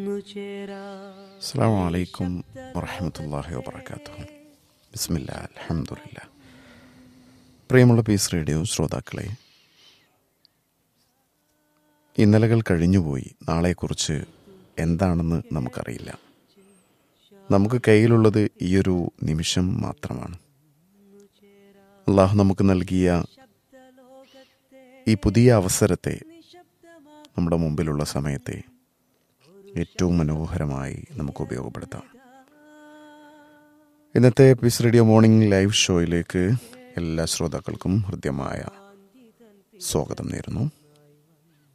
അസ്സാം വലൈക്കും വറഹമത്തല്ലാഹി വാബർക്കാത്തു ബിസ്മില്ല അലഹമുല്ല പ്രിയമുള്ള പീസ് റേഡിയോ ശ്രോതാക്കളെ ഇന്നലകൾ കഴിഞ്ഞുപോയി നാളെക്കുറിച്ച് എന്താണെന്ന് നമുക്കറിയില്ല നമുക്ക് കയ്യിലുള്ളത് ഈയൊരു നിമിഷം മാത്രമാണ് അള്ളാഹു നമുക്ക് നൽകിയ ഈ പുതിയ അവസരത്തെ നമ്മുടെ മുമ്പിലുള്ള സമയത്തെ ഏറ്റവും മനോഹരമായി നമുക്ക് ഉപയോഗപ്പെടുത്താം ഇന്നത്തെ പീസ് റേഡിയോ മോർണിംഗ് ലൈവ് ഷോയിലേക്ക് എല്ലാ ശ്രോതാക്കൾക്കും ഹൃദ്യമായ സ്വാഗതം നേരുന്നു